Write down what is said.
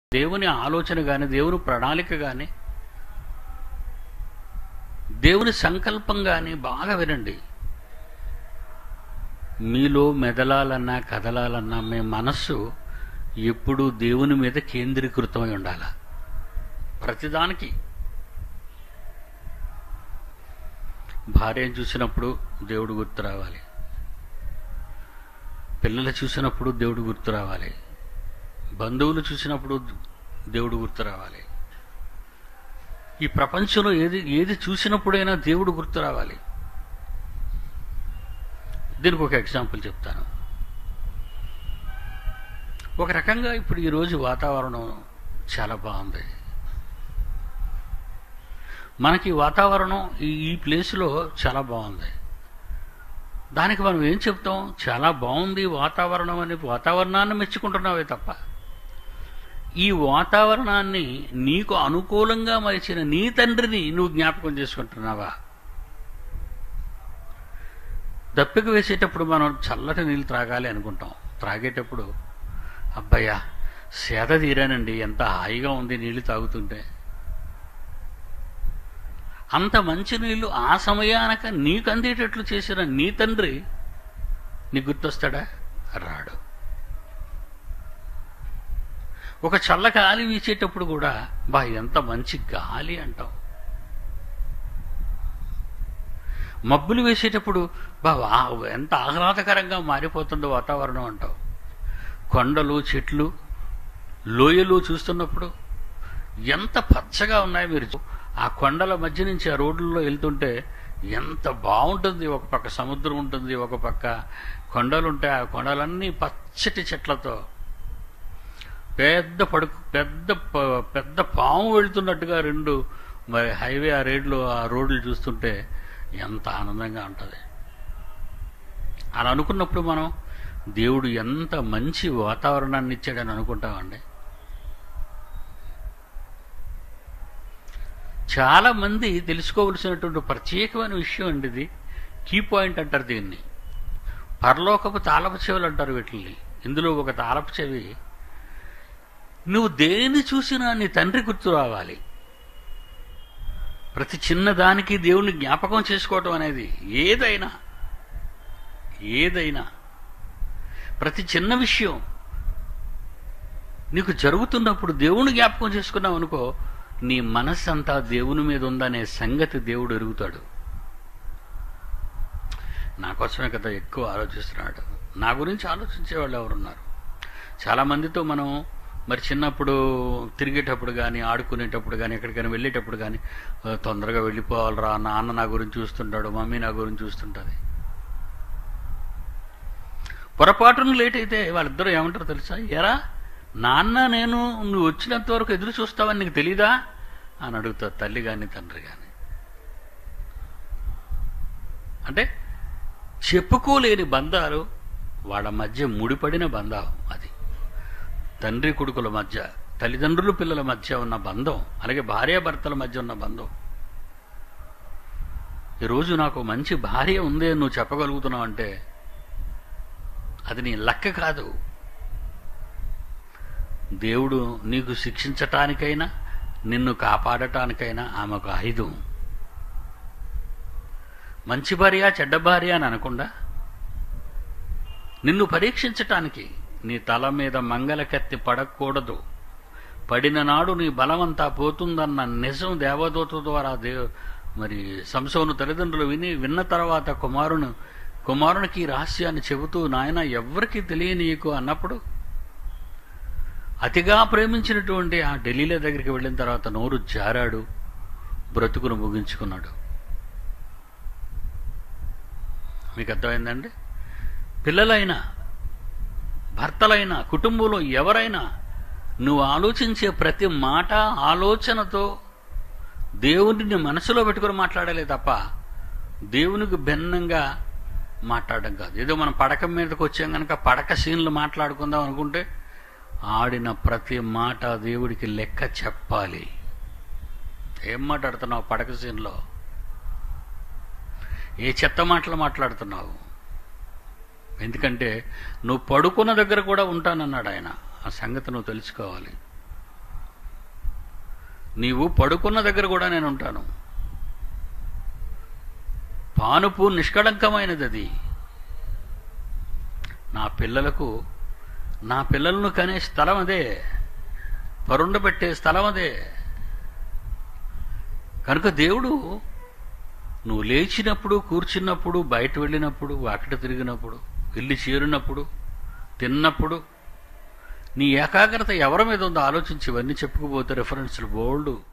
దేవుని ఆలోచన కానీ దేవుని ప్రణాళిక కానీ దేవుని సంకల్పం కానీ బాగా వినండి మీలో మెదలాలన్నా కదలాలన్నా మీ మనస్సు ఎప్పుడూ దేవుని మీద కేంద్రీకృతమై ఉండాల ప్రతిదానికి భార్యను చూసినప్పుడు దేవుడు గుర్తు రావాలి పిల్లలు చూసినప్పుడు దేవుడు గుర్తు రావాలి బంధువులు చూసినప్పుడు దేవుడు గుర్తు రావాలి ఈ ప్రపంచంలో ఏది ఏది చూసినప్పుడైనా దేవుడు గుర్తు రావాలి దీనికి ఒక ఎగ్జాంపుల్ చెప్తాను ఒక రకంగా ఇప్పుడు ఈరోజు వాతావరణం చాలా బాగుంది మనకి వాతావరణం ఈ ఈ ప్లేస్లో చాలా బాగుంది దానికి మనం ఏం చెప్తాం చాలా బాగుంది వాతావరణం అని వాతావరణాన్ని మెచ్చుకుంటున్నావే తప్ప ఈ వాతావరణాన్ని నీకు అనుకూలంగా మరిచిన నీ తండ్రిని నువ్వు జ్ఞాపకం చేసుకుంటున్నావా దప్పిక వేసేటప్పుడు మనం చల్లటి నీళ్ళు త్రాగాలి అనుకుంటాం త్రాగేటప్పుడు అబ్బయ్యా సేద తీరానండి ఎంత హాయిగా ఉంది నీళ్లు తాగుతుంటే అంత మంచి నీళ్లు ఆ సమయానక నీకు అందేటట్లు చేసిన నీ తండ్రి నీకు గుర్తొస్తాడా రాడు ఒక చల్ల గాలి వీచేటప్పుడు కూడా బా ఎంత మంచి గాలి అంటాం మబ్బులు వేసేటప్పుడు బా వా- ఎంత ఆహ్లాదకరంగా మారిపోతుందో వాతావరణం అంటాం కొండలు చెట్లు లోయలు చూస్తున్నప్పుడు ఎంత పచ్చగా ఉన్నాయి మీరు చూ- ఆ కొండల మధ్య నుంచి ఆ రోడ్లలో వెళ్తుంటే ఎంత బాగుంటుంది ఒక పక్క సముద్రం ఉంటుంది ఒక పక్క కొండలు ఉంటాయి ఆ కొండలన్నీ పచ్చటి చెట్లతో పెద్ద పడుకు పెద్ద ప- పెద్ద పాము వెళ్తున్నట్టుగా రెండు మరి హైవే ఆ రేడ్లు ఆ రోడ్లు చూస్తుంటే ఎంత ఆనందంగా ఉంటుంది అలా అనుకున్నప్పుడు మనం దేవుడు ఎంత మంచి వాతావరణాన్ని ఇచ్చాడని అనుకుంటామండి చాలా మంది తెలుసుకోవలసినటువంటి ప్రత్యేకమైన విషయం అండి ఇది కీ పాయింట్ అంటారు దీన్ని పరలోకపు తాళపు చెవులు అంటారు వీటిని ఇందులో ఒక తాళపు చెవి నువ్వు దేని చూసినా నీ తండ్రి గుర్తు రావాలి ప్రతి చిన్నదానికి దేవుని జ్ఞాపకం చేసుకోవటం అనేది ఏదైనా ఏదైనా ప్రతి చిన్న విషయం నీకు జరుగుతున్నప్పుడు దేవుని జ్ఞాపకం చేసుకున్నావు అనుకో నీ మనస్సు అంతా దేవుని మీద ఉందనే సంగతి దేవుడు ఎరుగుతాడు నా కోసమే కదా ఎక్కువ ఆలోచిస్తున్నాడు నా గురించి ఆలోచించే వాళ్ళు ఎవరున్నారు చాలా మందితో మనం మరి చిన్నప్పుడు తిరిగేటప్పుడు కానీ ఆడుకునేటప్పుడు కానీ ఎక్కడికైనా వెళ్ళేటప్పుడు కానీ "ఆ, తొందరగా వెళ్ళిపోవాలరా నాన్న నా గురించి చూస్తుంటాడు మమ్మీ నా గురించి చూస్తుంటుంది పొరపాటును లేట్ అయితే వాళ్ళిద్దరూ ఏమంటారు తెలుసా ఎరా నాన్న నేను నువ్వు వచ్చినంత వరకు ఎదురు చూస్తావని నీకు తెలీదా అని అడుగుతారు తల్లి కానీ తండ్రి కానీ అంటే చెప్పుకోలేని బంధాలు వాళ్ళ మధ్య ముడిపడిన బంధం అది తండ్రి కొడుకుల మధ్య తల్లిదండ్రులు పిల్లల మధ్య ఉన్న బంధం అలాగే భార్యాభర్తల మధ్య ఉన్న బంధం ఈరోజు నాకు మంచి భార్య ఉంది అని నువ్వు చెప్పగలుగుతున్నావు అంటే అది నీ లెక్క కాదు దేవుడు నీకు శిక్షించటానికైనా నిన్ను కాపాడటానికైనా ఆమె ఒక ఆయుధం మంచి భార్య చెడ్డ భార్య అని అనకుండా నిన్ను పరీక్షించటానికి నీ తల మీద మంగళ కత్తి పడకూడదు పడిన నాడు నీ బలమంతా పోతుందన్న నిజం దేవదూత ద్వారా దేవ మరి సంసోను తల్లిదండ్రులు విని విన్న తర్వాత కుమారుని కుమారునికి ఈ రహస్యాన్ని చెబుతూ నాయన ఎవ్వరికీ తెలియనీయకు అన్నప్పుడు అతిగా ప్రేమించినటువంటి ఆ ఢిల్లీల దగ్గరికి వెళ్ళిన తర్వాత నోరు జారాడు బ్రతుకును ముగించుకున్నాడు మీకు అర్థమైందండి పిల్లలైనా భర్తలైనా కుటుంబంలో ఎవరైనా నువ్వు ఆలోచించే ప్రతి మాట ఆలోచనతో దేవుడిని మనసులో పెట్టుకొని మాట్లాడాలి తప్ప దేవునికి భిన్నంగా మాట్లాడడం కాదు ఏదో మనం పడక మీదకి వచ్చాం కనుక పడక సీన్లు మాట్లాడుకుందాం అనుకుంటే ఆడిన ప్రతి మాట దేవుడికి లెక్క చెప్పాలి ఏం మాట్లాడుతున్నావు పడక సీన్లో ఏ చెత్త మాటలు మాట్లాడుతున్నావు ఎందుకంటే నువ్వు పడుకున్న దగ్గర కూడా ఉంటానన్నాడు ఆయన ఆ సంగతి నువ్వు తెలుసుకోవాలి నీవు పడుకున్న దగ్గర కూడా నేను ఉంటాను పానుపు నిష్కళంకమైనది అది నా పిల్లలకు నా పిల్లలను కనే స్థలం అదే పరుండబెట్టే స్థలం అదే కనుక దేవుడు నువ్వు లేచినప్పుడు కూర్చున్నప్పుడు బయట వెళ్ళినప్పుడు వాకిట తిరిగినప్పుడు ఇల్లు చేరినప్పుడు తిన్నప్పుడు నీ ఏకాగ్రత ఎవరి మీద ఉందో ఆలోచించి ఇవన్నీ చెప్పుకుపోతే రెఫరెన్స్లు బోల్డ్